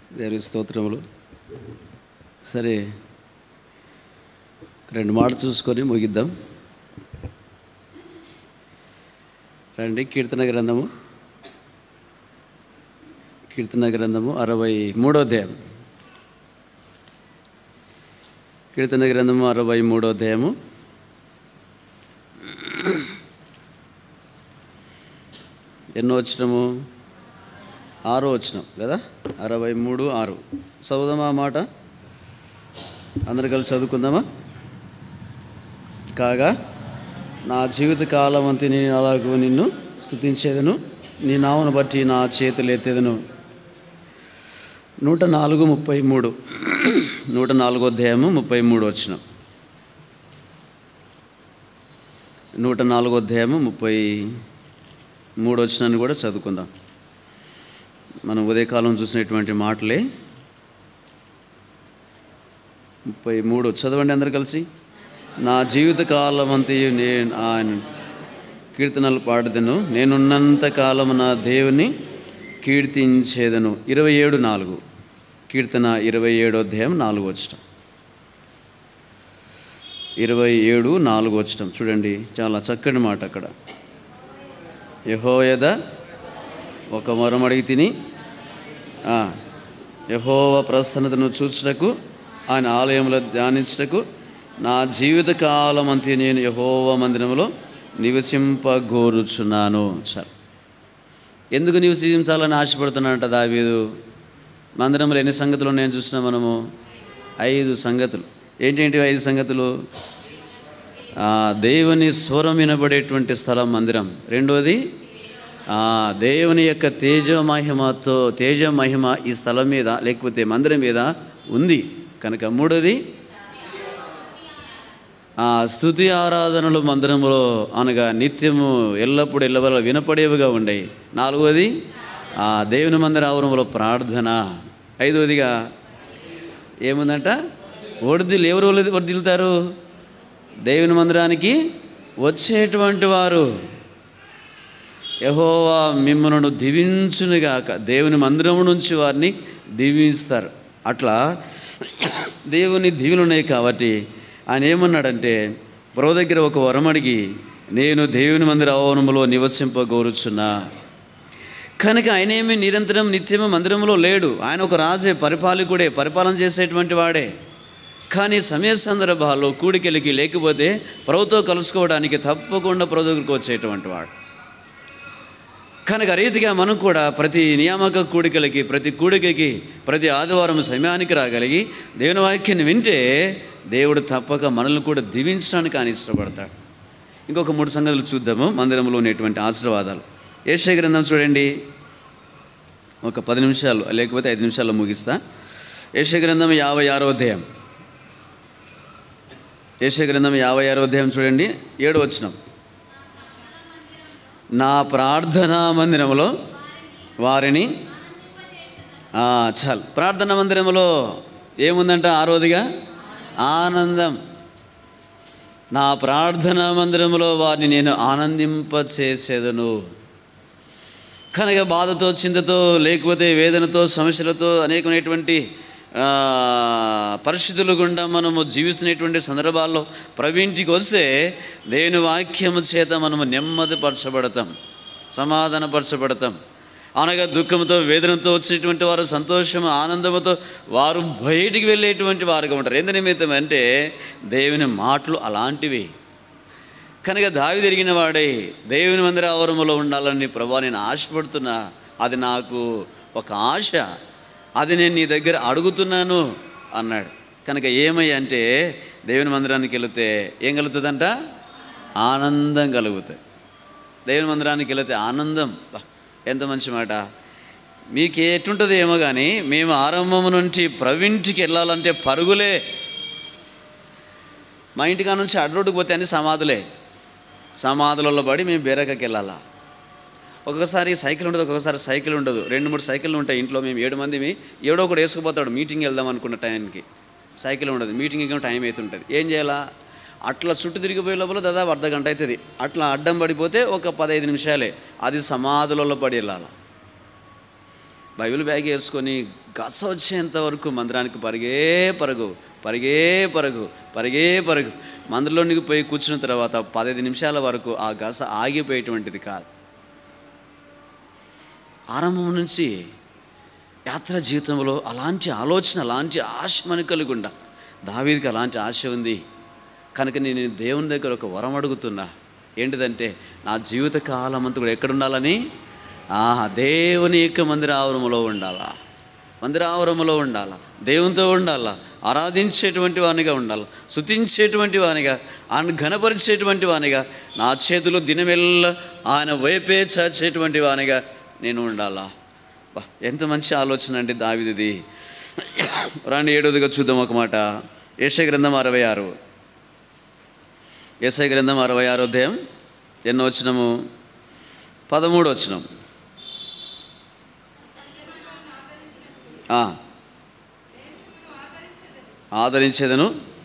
దేవుని స్తోత్రములు సరే రెండు మాటలు చూసుకొని ముగిద్దాం రండి కీర్తన గ్రంథము కీర్తన గ్రంథము అరవై మూడో అధ్యాయం కీర్తన గ్రంథము అరవై మూడో అధ్యాయము ఎన్నో వచ్చినము ఆరో వచ్చినాం కదా అరవై మూడు ఆరు చదువుదామా ఆ మాట అందరు కలిసి చదువుకుందామా కాగా నా జీవిత కాలం అంతా నేను అలాగూ నిన్ను స్థుతించేదను నీ నామను బట్టి నా చేతులు ఎత్తేదను నూట నాలుగు ముప్పై మూడు నూట నాలుగో అధ్యాయము ముప్పై మూడు వచ్చిన నూట నాలుగో అధ్యాయము ముప్పై మూడు వచ్చినాన్ని కూడా చదువుకుందాం మనం ఉదయకాలం చూసినటువంటి మాటలే ముప్పై మూడు చదవండి అందరు కలిసి నా జీవిత కాలం అంతయు నేను ఆయన కీర్తనలు పాడుదను నేనున్నంత కాలము నా దేవుని కీర్తించేదను ఇరవై ఏడు నాలుగు కీర్తన ఇరవై ఏడో అధ్యాయం నాలుగు వచ్చటం ఇరవై ఏడు నాలుగు వచ్చటం చూడండి చాలా చక్కటి మాట అక్కడ యహోయద ఒక మరం అడిగి తిని యహోవ ప్రసన్నతను చూచుటకు ఆయన ఆలయంలో ధ్యానించుటకు నా జీవిత కాలం అంతే నేను యహోవ మందిరంలో నివసింపగోరుచున్నాను సార్ ఎందుకు నివసించాలని ఆశపడుతున్నానంట దావీదు మందిరంలో ఎన్ని సంగతులు ఉన్నాయని చూసినా మనము ఐదు సంగతులు ఏంటేంటి ఐదు సంగతులు ఆ, దేవుని స్వరం వినబడేటువంటి స్థలం మందిరం రెండోది ఆ, దేవుని యొక్క తేజ మహిమతో తేజ మహిమ ఈ స్థలం మీద లేకపోతే మందిరం మీద ఉంది కనుక మూడోది ఆ స్థుతి ఆరాధనలు మందిరంలో అనగా నిత్యము ఎల్లప్పుడు ఎల్లవల్ల వినపడేవిగా ఉండేవి నాలుగోది ఆ దేవుని మందిర ఆవరణంలో ప్రార్థన ఐదవదిగా ఏముందంట వర్దిలు ఎవరు వర్దిల్తారు దేవుని మందిరానికి వచ్చేటువంటి వారు యహోవా మిమ్మల్ని దీవించునుగాక దేవుని మందిరం నుంచి వారిని దీవిస్తారు అట్లా దేవుని దీవులు ఉన్నాయి కాబట్టి ఆయన ఏమన్నాడంటే ప్రభు దగ్గర ఒక వరం అడిగి నేను దేవుని మందిర ఆవరణములో నివసింపగోరుచున్నా కనుక ఆయన ఏమి నిరంతరం నిత్యము మందిరంలో లేడు ఆయన ఒక రాజే పరిపాలకుడే పరిపాలన చేసేటువంటి వాడే కానీ సమయ సందర్భాల్లో కూడికెలికి లేకపోతే ప్రభుతో కలుసుకోవడానికి తప్పకుండా ప్రభు దగ్గరికి వచ్చేటువంటి వాడు కనుక ఆ రీతిగా మనం కూడా ప్రతి నియామక కూడికలకి ప్రతి కూడికకి ప్రతి ఆదివారం సమయానికి రాగలిగి దేవుని వాక్యాన్ని వింటే దేవుడు తప్పక మనల్ని కూడా దీవించడానికి ఆయన ఇష్టపడతాడు ఇంకొక మూడు సంగతులు చూద్దాము మందిరంలో ఉన్నటువంటి ఆశీర్వాదాలు ఏషయ గ్రంథం చూడండి ఒక పది నిమిషాలు లేకపోతే ఐదు నిమిషాల్లో ముగిస్తా ఏషయ గ్రంథం యాభై ఆరో అధ్యాయం ఏషయ గ్రంథం యాభై ఆరో అధ్యాయం చూడండి ఏడు వచ్చినాం నా ప్రార్థనా మందిరములో వారిని ఆ, చాలు ప్రార్థనా మందిరములో ఏముందంట ఆరోదిగా ఆనందం నా ప్రార్థనా మందిరములో వారిని నేను ఆనందింపచేసేదను కనుక బాధతో చింతతో లేకపోతే వేదనతో సమస్యలతో అనేకమైనటువంటి ఆ, పరిస్థితులు గుండా మనము జీవిస్తున్నటువంటి సందర్భాల్లో ప్రవీణ్టికి వస్తే దేవుని వాక్యము చేత మనము నెమ్మదిపరచబడతాం సమాధానపరచబడతాం అనగా దుఃఖంతో వేదనతో వచ్చినటువంటి వారు సంతోషం ఆనందంతో వారు బయటికి వెళ్ళేటువంటి వారుగా ఉంటారు ఎందు నిమిత్తం అంటే దేవుని మాటలు అలాంటివి కనుక దావి తిరిగిన వాడై దేవుని మందిర ఆవరణలో ఉండాలని ప్రభా నేను ఆశపడుతున్నా అది నాకు ఒక ఆశ అది నేను నీ దగ్గర అడుగుతున్నాను అన్నాడు కనుక ఏమయ్య అంటే దేవుని మందిరానికి వెళితే ఏం కలుగుతుందంట ఆనందం కలుగుతుంది దేవుని మందిరానికి వెళితే ఆనందం బా, ఎంత మంచి మాట మీకు ఎటుంటుందో ఏమో కానీ మేము ఆరంభం నుంచి ప్రవింటికి వెళ్ళాలంటే పరుగులే మా ఇంటికా నుంచి అడ్రోడ్కి పోతే అన్ని సమాధులే సమాధులలో పడి మేము బేరకకి వెళ్ళాలా ఒక్కొక్కసారి సైకిల్ ఉండదు ఒక్కొక్కసారి సైకిల్ ఉండదు రెండు మూడు సైకిళ్ళు ఉంటాయి ఇంట్లో మేము ఏడు మంది ఏడో ఒకటి వేసుకుపోతాడు మీటింగ్ వెళ్దాం అనుకున్న టైంకి సైకిల్ ఉండదు మీటింగ్కి టైం అవుతుంటుంది ఏం చేయాలా అట్లా చుట్టూ తిరిగిపోయే లోపల దాదాపు అర్ధ గంట అవుతుంది అట్లా అడ్డం పడిపోతే ఒక పదహైదు నిమిషాలే అది సమాధులలో పడి వెళ్ళాలి బైబిల్ బ్యాగ్ వేసుకొని గస వచ్చేంత వరకు మందిరానికి పరిగే పరుగు పరిగే పరుగు పరిగే పరుగు మందిరంలోనికి పోయి కూర్చున్న తర్వాత పదహైదు నిమిషాల వరకు ఆ గస ఆగిపోయేటువంటిది కాదు ఆరంభం నుంచి యాత్ర జీవితంలో అలాంటి ఆలోచన అలాంటి ఆశ మనకు కలిగి ఉండ దావీదికి అలాంటి ఆశ ఉంది కనుక నేను దేవుని దగ్గర ఒక వరం అడుగుతున్నా ఏంటిదంటే నా జీవిత కాలం అంతా కూడా ఎక్కడ ఉండాలని ఆ దేవుని యొక్క మందిరావరములో ఉండాలా మందిరావరములో ఉండాలా దేవునితో ఉండాలా ఆరాధించేటువంటి వానిగా ఉండాలి శుతించేటువంటి వానిగా ఆయన ఘనపరిచేటువంటి వానిగా నా చేతిలో దినమెల్లా ఆయన వైపే చాచేటువంటి వానిగా నేను ఉండాలా బా, ఎంత మంచి ఆలోచన అండి దావిదిది రండి ఏడోదిగా చూద్దాం ఒక మాట ఏషయ గ్రంథం అరవై ఆరు ఏసై గ్రంథం అరవై ఆరో అధ్యాయం ఎన్నో వచ్చినము పదమూడు వచ్చినాం ఆదరించేదను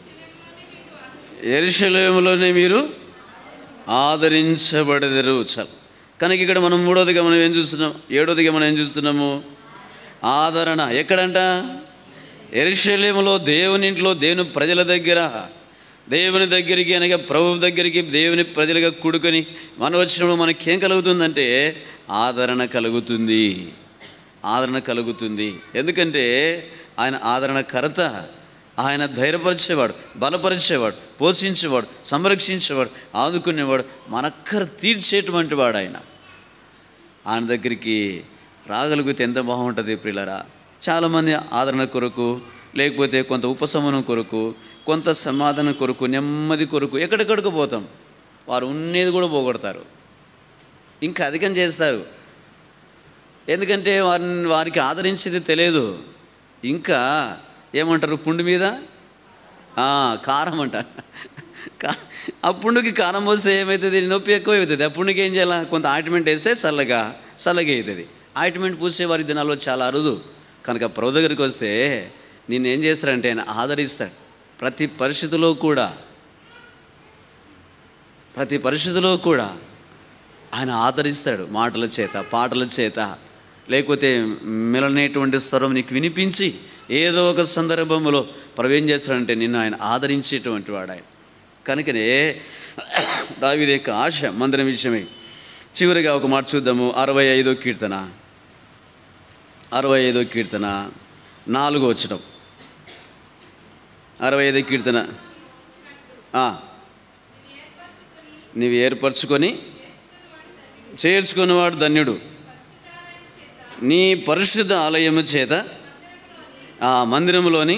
ఎరుషలేములోనే మీరు ఆదరించబడదరు చాలు కనుక ఇక్కడ మనం మూడోదిగా మనం ఏం చూస్తున్నాం ఏడోదిగా మనం ఏం చూస్తున్నాము ఆదరణ ఎక్కడంట ఎరుషలేములో దేవుని ఇంట్లో దేవుని ప్రజల దగ్గర దేవుని దగ్గరికి అనగా ప్రభు దగ్గరికి దేవుని ప్రజలుగా కూడుకొని మనం వచ్చినప్పుడు మనకేం కలుగుతుందంటే ఆదరణ కలుగుతుంది ఆదరణ కలుగుతుంది ఎందుకంటే ఆయన ఆదరణకర్త ఆయన ధైర్యపరిచేవాడు బలపరిచేవాడు పోషించేవాడు సంరక్షించేవాడు ఆదుకునేవాడు మనక్కర తీర్చేటువంటి వాడు ఆయన ఆయన దగ్గరికి రాగలిగితే ఎంత బాగుంటుంది ప్రియులరా చాలామంది ఆదరణ కొరకు లేకపోతే కొంత ఉపశమనం కొరకు కొంత సమాధానం కొరకు నెమ్మది కొరకు ఎక్కడెక్కడికి పోతాం వారు ఉన్నది కూడా పోగొడతారు ఇంకా అధికం చేస్తారు ఎందుకంటే వారిని వారికి ఆదరించేది తెలియదు ఇంకా ఏమంటారు పుండు మీద ఆ, కారం అంట కా- ఆ పుండుకి కారం పోస్తే ఏమవుతుంది నొప్పి ఎక్కువ అవుతుంది ఆ పుండుకి ఏం చేయాలి కొంత ఆయింట్మెంట్ వేస్తే చల్లగా చల్లగా అవుతుంది ఆయింట్మెంట్ పూసే వారి దినాల్లో చాలా అరుదు కనుక ప్రభు దగ్గరికి వస్తే నేను ఏం చేస్తాడంటే ఆయన ఆదరిస్తాడు ప్రతి పరిస్థితిలో కూడా ప్రతి పరిస్థితిలో కూడా ఆయన ఆదరిస్తాడు మాటల చేత పాటల చేత లేకపోతే మిలనేటువంటి స్వరం నీకు వినిపించి ఏదో ఒక సందర్భంలో ప్రవేం చేస్తాడంటే నిన్ను ఆయన ఆదరించేటువంటి వాడు ఆయన కనుకనే దావిది యొక్క ఆశ మందిరం విషయమే చివరిగా ఒక మాట చూద్దాము అరవై ఐదో కీర్తన అరవై ఐదో కీర్తన నాలుగో వచ్చడం అరవై ఐదో కీర్తన ఆ. నీవు ఏర్పరచుకొని చేర్చుకున్నవాడు ధన్యుడు నీ పరిశుద్ధ ఆలయము చేత ఆ మందిరంలోని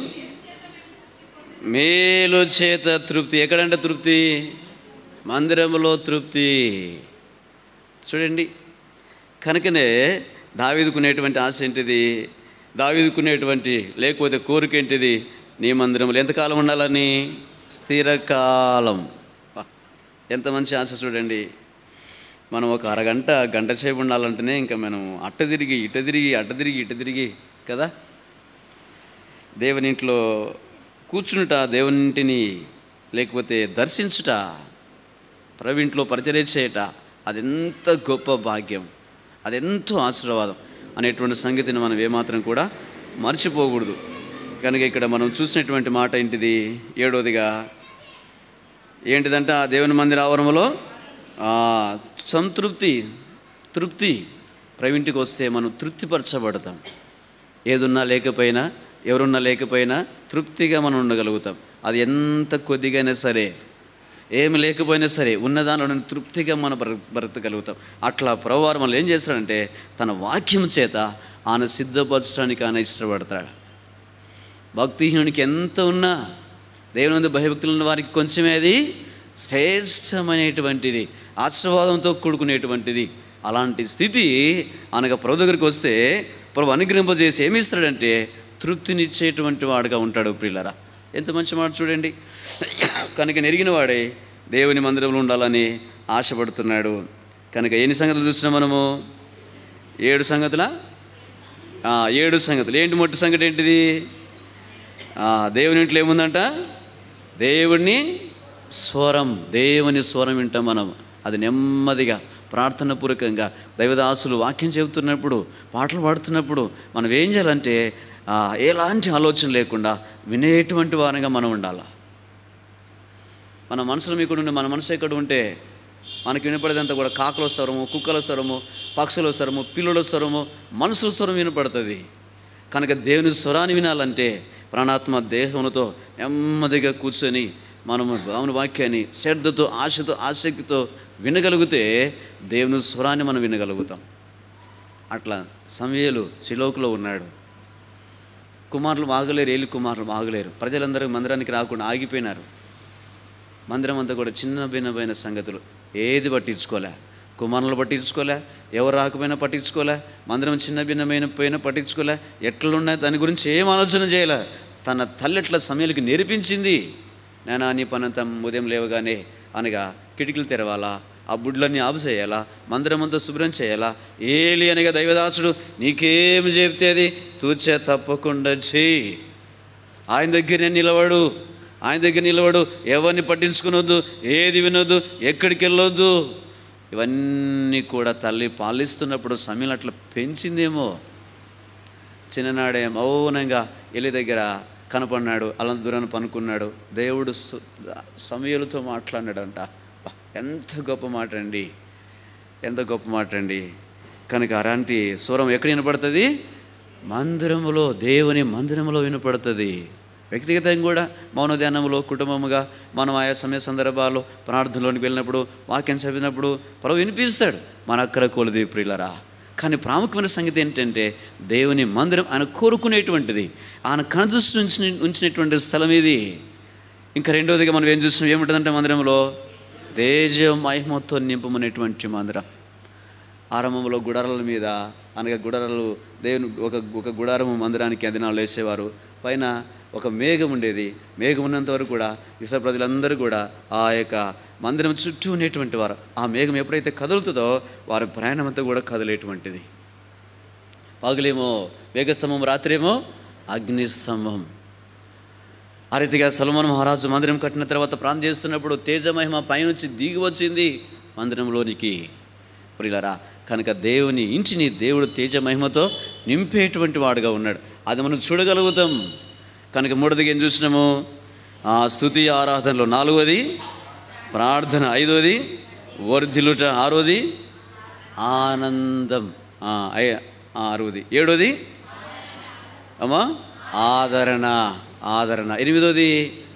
మేలు చేత తృప్తి ఎక్కడంటే తృప్తి మందిరములో తృప్తి చూడండి కనుకనే దావీదుకునేటువంటి ఆశ ఏంటిది దావీదుకునేటువంటి లేకపోతే కోరిక ఏంటిది నీ మందిరంలో ఎంతకాలం ఉండాలని స్థిరకాలం పా, ఎంత మంచి ఆశ చూడండి మనం ఒక అరగంట గంట సేపు ఉండాలంటేనే ఇంకా మనం అట్ట తిరిగి ఇట తిరిగి అట్ట తిరిగి ఇట తిరిగి కదా దేవుని ఇంట్లో కూర్చునుట దేవుని ఇంటిని లేకపోతే దర్శించుట ప్రవీంట్లో పరిచర్య చేయట అదెంత గొప్ప భాగ్యం అదెంతో ఆశీర్వాదం అనేటువంటి సంగతిని మనం ఏమాత్రం కూడా మర్చిపోకూడదు కనుక ఇక్కడ మనం చూసినటువంటి మాట ఏంటిది ఏడోదిగా ఏంటిదంట ఆ దేవుని మందిర ఆవరణలో ఆ, సంతృప్తి తృప్తి ప్రవింటికి వస్తే మనం తృప్తిపరచబడతాం ఏదున్నా లేకపోయినా ఎవరున్నా లేకపోయినా తృప్తిగా మనం ఉండగలుగుతాం అది ఎంత కొద్దిగైనా సరే ఏమి లేకపోయినా సరే ఉన్నదానిలో తృప్తిగా మనం బ్ర బ్రతకగలుగుతాం అట్లా ప్రభువారు మనం ఏం చేస్తాడంటే తన వాక్యం చేత ఆయన సిద్ధపరచడానికి ఆయన ఇష్టపడతాడు భక్తిహీనునికి ఎంత ఉన్నా దేవుని ముందు భయభక్తులు ఉన్న వారికి కొంచెమే అది శ్రేష్టమైనటువంటిది ఆశీర్వాదంతో కూడుకునేటువంటిది అలాంటి స్థితి అనగా ప్రభు దగ్గరికి వస్తే ప్రభు అనుగ్రహింపజేసి ఏమి ఇస్తాడంటే తృప్తినిచ్చేటువంటి వాడుగా ఉంటాడు ప్రియులరా ఎంత మంచి మాట చూడండి కనుక నెరిగిన వాడే దేవుని మందిరంలో ఉండాలని ఆశపడుతున్నాడు కనుక ఎన్ని సంగతులు చూసినా మనము ఏడు సంగతుల ఆ, ఏడు సంగతులు ఏంటి మొట్టి సంగతి ఏంటిది ఆ, దేవుని ఇంట్లో ఏముందంట దేవుని స్వరం దేవుని స్వరం వింటాం మనం అది నెమ్మదిగా ప్రార్థనపూర్వకంగా దైవదాసులు వాక్యం చెబుతున్నప్పుడు పాటలు పాడుతున్నప్పుడు మనం ఏం చేయాలంటే ఆ, ఎలాంటి ఆలోచన లేకుండా వినేటువంటి వారంగా మనం ఉండాలా మన మనసులో మీకు ఉండి మన మనసు ఎక్కడ ఉంటే మనకి వినపడేదంతా కూడా కాకుల స్వరము కుక్కల స్వరము పక్షుల స్వరము పిల్లుల స్వరము మనసుల స్వరం వినపడుతుంది కనుక దేవుని స్వరాన్ని వినాలంటే ప్రాణాత్మ దేహములతో నెమ్మదిగా కూర్చొని మనము దేవుని వాక్యాన్ని శ్రద్ధతో ఆశతో ఆసక్తితో వినగలిగితే దేవుని స్వరాన్ని మనం వినగలుగుతాం అట్లా సమయలు శిలోకులో ఉన్నాడు కుమారులు ఆగలేరు ఏలి కుమారులు ఆగలేరు ప్రజలందరూ మందిరానికి రాకుండా ఆగిపోయినారు మందిరం అంతా కూడా చిన్న భిన్నమైన సంగతులు ఏది పట్టించుకోలే కుమారులు పట్టించుకోలే ఎవరు రాకపోయినా పట్టించుకోలే మందిరం చిన్న భిన్నమైన పోయినా పట్టించుకోలే ఎట్లున్నాయి దాని గురించి ఏం ఆలోచన చేయలే తన తల్లి ఎట్లా సమయాలకి నేర్పించింది నేను నీ పనంతా ఉదయం లేవగానే అనగా కిటికీలు తెరవాలా ఆ బుడ్లన్నీ ఆపు చేయాలా మందిరం అంతా శుభ్రం చేయాలా ఏలి అనగా దైవదాసుడు నీకేం చెప్తే అది తూచే తప్పకుండా చేయి ఆయన దగ్గరే నిలబడు ఆయన దగ్గర నిలబడు ఎవరిని పట్టించుకునొద్దు ఏది వినొద్దు ఎక్కడికి వెళ్ళొద్దు ఇవన్నీ కూడా తల్లి పాలిస్తున్నప్పుడు సమయం అట్లా పెంచిందేమో చిన్ననాడే మౌనంగా ఎలి దగ్గర కనపడినాడు అలా దూరాన్ని పనుకున్నాడు దేవుడు సు- సమయలతో మాట్లాడినాడంట అబ్బా, ఎంత గొప్ప మాట అండి ఎంత గొప్ప మాట అండి కనుక అలాంటి స్వరం ఎక్కడ వినపడుతుంది మందిరములో దేవుని మందిరములో వినపడుతుంది వ్యక్తిగతంగా కూడా మౌన ధ్యానంలో కుటుంబముగా మనం ఆయా సమయ సందర్భాల్లో ప్రార్థనలోనికి వెళ్ళినప్పుడు వాక్యం చదివినప్పుడు ప్రభు వినిపిస్తాడు మన అక్కర కొలది ప్రియులరా కానీ ప్రాముఖ్యమైన సంగతి ఏంటంటే దేవుని మందిరం ఆయన కోరుకునేటువంటిది ఆయన కనదృష్టి ఉంచిన ఉంచినటువంటి స్థలం ఇది ఇంకా రెండవదిగా మనం ఏం చూస్తున్నాం ఏముంటుందంటే మందిరంలో తేజ మహిమతో నింపమనేటువంటి మందిరం ఆరంభంలో గుడారాల మీద అనగా గుడారాలు దేవుని ఒక ఒక గుడారము మందిరానికి అదినాలు వేసేవారు పైన ఒక మేఘం ఉండేది మేఘం ఉన్నంత వరకు కూడా ఇస్రా ప్రజలందరూ కూడా ఆ యొక్క మందిరం చుట్టూ ఉండేటువంటి వారు ఆ మేఘం ఎప్పుడైతే కదులుతుందో వారి ప్రయాణం అంతా కూడా కదిలేటువంటిది పగలేమో మేఘస్తంభం రాత్రేమో అగ్నిస్తంభం ఆ రీతిగా సలమన్ మహారాజు మందిరం కట్టిన తర్వాత ప్రాంతం చేస్తున్నప్పుడు తేజమహిమ పైనుంచి దిగి వచ్చింది మందిరంలోనికి ప్రియులరా కనుక దేవుని ఇంటిని దేవుడు తేజమహిమతో నింపేటువంటి వాడుగా ఉన్నాడు అది మనం చూడగలుగుతాం కనుక మూడోదిగా ఏం చూసినాము ఆ స్థుతి ఆరాధనలో నాలుగోది ప్రార్థన ఐదోది వర్ధిలుట ఆరోది ఆనందం ఆ, ఐ- ఆరోది ఏడోది అమ్మా ఆదరణ ఆదరణ ఎనిమిదోది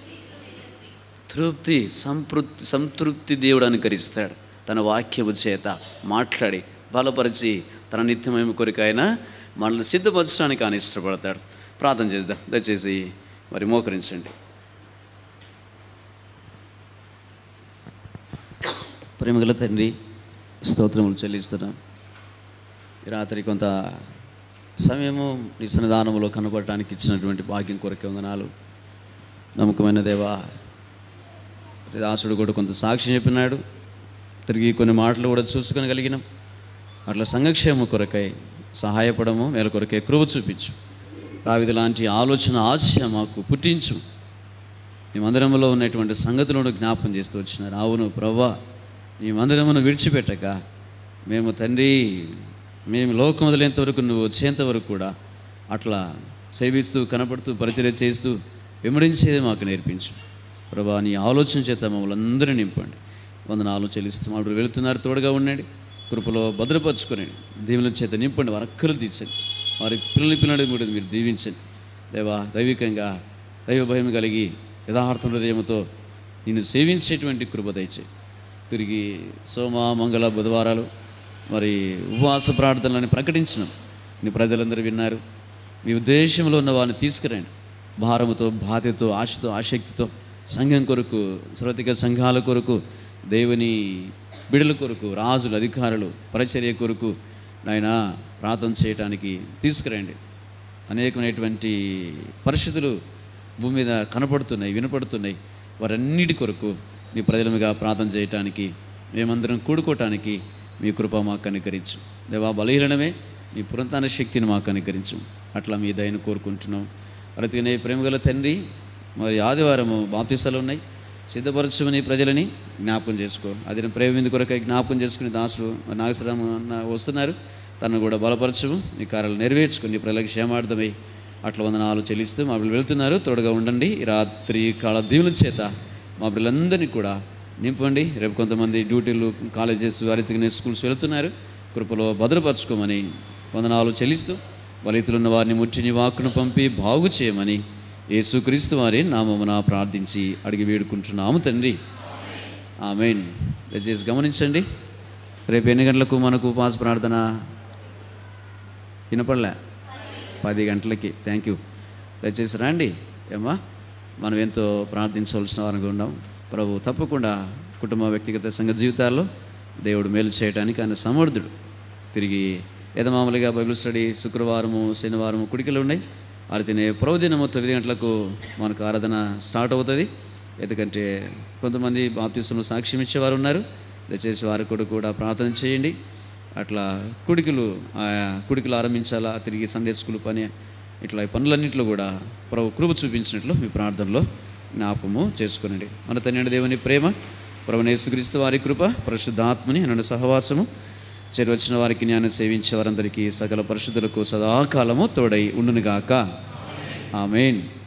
తృప్తి సంతృప్తి సంతృప్తి దేవుడు అనుకరిస్తాడు తన వాక్యము చేత మాట్లాడి బలపరిచి తన నిత్యమైన కోరిక ఆయన మనల్ని సిద్ధపరచడానికి ఆయన ఇష్టపడతాడు ప్రార్థన చేద్దాం దయచేసి మరి మోకరించండి ప్రేమగల తండ్రి స్తోత్రములు చెల్లిస్తున్నాం ఈ రాత్రి కొంత సమయము నీ సన్నిధానంలో కనపడటానికి ఇచ్చినటువంటి భాగ్యం కొరకే వందనాలు నమ్మకమైన దేవా దాసుడు కూడా కొంత సాక్ష్యం చెప్పినాడు తిరిగి కొన్ని మాటలు కూడా చూసుకోగలిగినాం అట్లా సంఘక్షేమ కొరకై సహాయపడము మేల కొరకై కృప చూపించు దావిది లాంటి ఆలోచన ఆశ మాకు పుట్టించు ఈ మందిరంలో ఉన్నటువంటి సంగతులను జ్ఞాపం చేస్తూ వచ్చినారు అవును ప్రవ్వా ఈ మందిరమును విడిచిపెట్టక మేము తండ్రి మేము లోకం వదిలేంత వరకు నువ్వు వచ్చేంత వరకు కూడా అట్లా సేవిస్తూ కనపడుతూ పరిచర్య చేస్తూ విమరించేది మాకు నేర్పించు ప్రభా నీ ఆలోచన చేత మమ్మల్ని అందరూ నింపండి వందనాలు చెల్లిస్తూ వాళ్ళు వెళుతున్నారు తోడుగా ఉండండి కృపలో భద్రపరచుకొని దీవుల చేత నింపండి వారి అక్కలు తీర్చండి వారి పిల్లలు పిల్లలు కూడా మీరు దీవించండి దేవా దైవికంగా దైవ భయం కలిగి యథార్థ హృదయంతో నిన్ను సేవించేటువంటి కృప దయచేయి తిరిగి సోమ మంగళ బుధవారాలు మరి ఉపవాస ప్రార్థనలని ప్రకటించినాం నీ ప్రజలందరూ విన్నారు మీ ఉద్దేశంలో ఉన్న వారిని తీసుకురండి భారముతో బాధ్యతో ఆశతో ఆసక్తితో సంఘం కొరకు శ్రోతిక సంఘాల కొరకు దేవుని బిడల కొరకు రాజులు అధికారులు పరిచర్య కొరకు నాయన ప్రార్థన చేయటానికి తీసుకురండి అనేకమైనటువంటి పరిస్థితులు భూమి మీద కనపడుతున్నాయి వినపడుతున్నాయి వారన్నిటి కొరకు మీ ప్రజలముగా ప్రార్థన చేయటానికి మేమందరం కూడుకోవటానికి మీ కృప మాకు అనుకరించు దేవా బలహీనమే మీ పురంతాన శక్తిని మాకు అనుకరించు అట్లా మీ దయను కోరుకుంటున్నాం అరతిగానే ప్రేమగల తండ్రి మరి ఆదివారము బాప్తిసాలు ఉన్నాయి సిద్ధపరచుమని ప్రజలని జ్ఞాపకం చేసుకో అది ప్రేమింది కొరకై జ్ఞాపకం చేసుకుని దాసుడు నాగశ్రామ అన్న వస్తున్నారు తనను కూడా బలపరచు నీ కార్యాలు నెరవేర్చుకుని ప్రజలకు క్షేమార్థమై అట్లా వందనాలు చెల్లిస్తూ మా బిడ్డలు వెళ్తున్నారు తోడుగా ఉండండి ఈ రాత్రి కాల దీవుల చేత మా బిడ్డలందరినీ కూడా నింపండి రేపు కొంతమంది డ్యూటీలు కాలేజెస్ వారితికిన స్కూల్స్ వెళ్తున్నారు కృపలో భద్రపరచుకోమని వందనాలు చెల్లిస్తూ బలితులున్న వారిని ముట్టిని వాక్కును పంపి బాగు చేయమని యేసుక్రీస్తు వారి నామమున ప్రార్థించి అడిగి వేడుకుంటున్నాము తండ్రి ఆమెన్ దయచేసి గమనించండి రేపు ఎన్ని గంటలకు మనకు ఉపవాస ప్రార్థన వినపడలే పది గంటలకి థ్యాంక్ యూ దయచేసి రండి ఏమ్మా మనం ఎంతో ప్రార్థించవలసిన వారికి ఉన్నాం ప్రభు తప్పకుండా కుటుంబ వ్యక్తిగత సంఘ జీవితాల్లో దేవుడు మేలు చేయడానికి ఆయన సమర్థుడు తిరిగి యథమామూలుగా బైబిల్ స్టడీ శుక్రవారము శనివారము కుడికలు ఉన్నాయి ఆరితేనే ప్రభుదినము తొమ్మిది గంటలకు మనకు ఆరాధన స్టార్ట్ అవుతుంది ఎందుకంటే కొంతమంది బాప్తీసులు సాక్ష్యం ఇచ్చేవారు ఉన్నారు దయచేసి వారి కూడా కూడా ప్రార్థన చేయండి అట్లా కుడికలు ఆ కుడికలు ఆరంభించాలా తిరిగి సండే స్కూల్ పని ఇట్లా ఈ పనులన్నింటిలో కూడా ప్రభు కృప చూపించినట్లు మీ ప్రార్థనలో జ్ఞాపకము చేసుకునండి మన తండ్రి దేవుని ప్రేమ ప్రభు యేసుక్రీస్తు వారి కృప పరిశుద్ధాత్మని నన్ను సహవాసము చేరువచ్చిన వారికి జ్ఞానం సేవించే వారందరికీ సకల పరిశుద్ధులకు సదాకాలము తోడై ఉండునుగాక ఆమెన్